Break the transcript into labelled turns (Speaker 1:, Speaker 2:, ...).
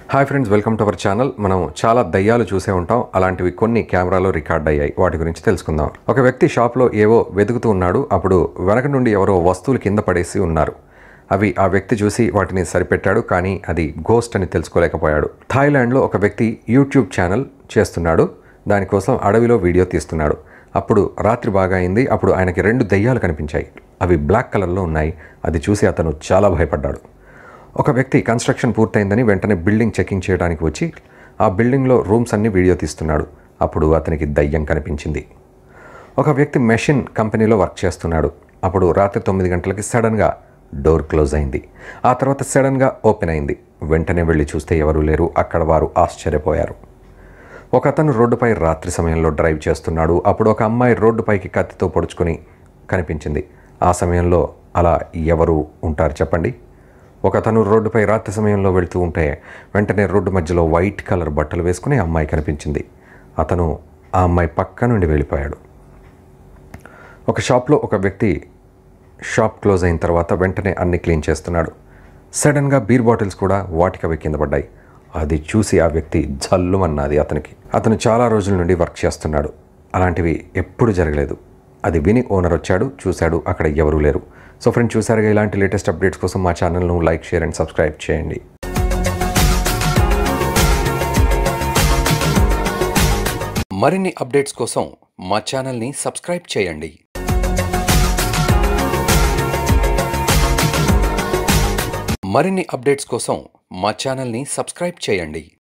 Speaker 1: hi friends welcome to our channel మనం చాలా దయ్యాలు చూసే ఉంటాం అలాంటివి కొన్ని కెమెరాలో రికార్డ్ అయ్యాయి వాటి గురించి తెలుసుకుందాం ఒక వ్యక్తి షాప్లో ఏవో వెతుకుతూ ఉన్నాడు అప్పుడు వెనక నుండి ఎవరో వస్తువులు కింద పడేసి ఉన్నారు అవి ఆ వ్యక్తి చూసి వాటిని సరిపెట్టాడు కానీ అది గోస్ట్ అని తెలుసుకోలేకపోయాడు థాయిలాండ్లో ఒక వ్యక్తి యూట్యూబ్ ఛానల్ చేస్తున్నాడు దానికోసం అడవిలో వీడియో తీస్తున్నాడు అప్పుడు రాత్రి బాగా అయింది అప్పుడు ఆయనకి రెండు దయ్యాలు కనిపించాయి అవి బ్లాక్ కలర్లో ఉన్నాయి అది చూసి అతను చాలా భయపడ్డాడు ఒక వ్యక్తి కన్స్ట్రక్షన్ పూర్తయిందని వెంటనే బిల్డింగ్ చెకింగ్ చేయడానికి వచ్చి ఆ బిల్డింగ్లో రూమ్స్ అన్ని వీడియో తీస్తున్నాడు అప్పుడు అతనికి దయ్యం కనిపించింది ఒక వ్యక్తి మెషిన్ కంపెనీలో వర్క్ చేస్తున్నాడు అప్పుడు రాత్రి తొమ్మిది గంటలకి సడన్గా డోర్ క్లోజ్ అయింది ఆ తర్వాత సడన్గా ఓపెన్ అయింది వెంటనే వెళ్ళి చూస్తే ఎవరూ లేరు అక్కడ వారు ఆశ్చర్యపోయారు ఒక అతను రోడ్డుపై రాత్రి సమయంలో డ్రైవ్ చేస్తున్నాడు అప్పుడు ఒక అమ్మాయి రోడ్డుపైకి కత్తితో పొడుచుకొని కనిపించింది ఆ సమయంలో అలా ఎవరు ఉంటారు చెప్పండి ఒక అతను రోడ్డుపై రాత్రి సమయంలో వెళ్తూ ఉంటే వెంటనే రోడ్డు మధ్యలో వైట్ కలర్ బట్టలు వేసుకుని అమ్మాయి కనిపించింది అతను ఆ అమ్మాయి పక్క నుండి వెళ్ళిపోయాడు ఒక షాప్లో ఒక వ్యక్తి షాప్ క్లోజ్ అయిన తర్వాత వెంటనే అన్ని క్లీన్ చేస్తున్నాడు సడన్గా బీర్ బాటిల్స్ కూడా వాటికవి కింద పడ్డాయి అది చూసి ఆ వ్యక్తి జల్లుమన్నది అతనికి అతను చాలా రోజుల నుండి వర్క్ చేస్తున్నాడు అలాంటివి ఎప్పుడు జరగలేదు అది విని ఓనర్ వచ్చాడు చూశాడు అక్కడ ఎవరూ లేరు సో ఫ్రెండ్ చూసారుగా ఇలాంటి లేటెస్ట్ అప్డేట్స్ కోసం మా ఛానల్ను లైక్ షేర్ అండ్ సబ్స్క్రైబ్ చేయండి
Speaker 2: మరిన్ని అప్డేట్స్ కోసం మా ఛానల్ని సబ్స్క్రైబ్ చేయండి మరిన్ని అప్డేట్స్ కోసం మా ఛానల్ని సబ్స్క్రైబ్ చేయండి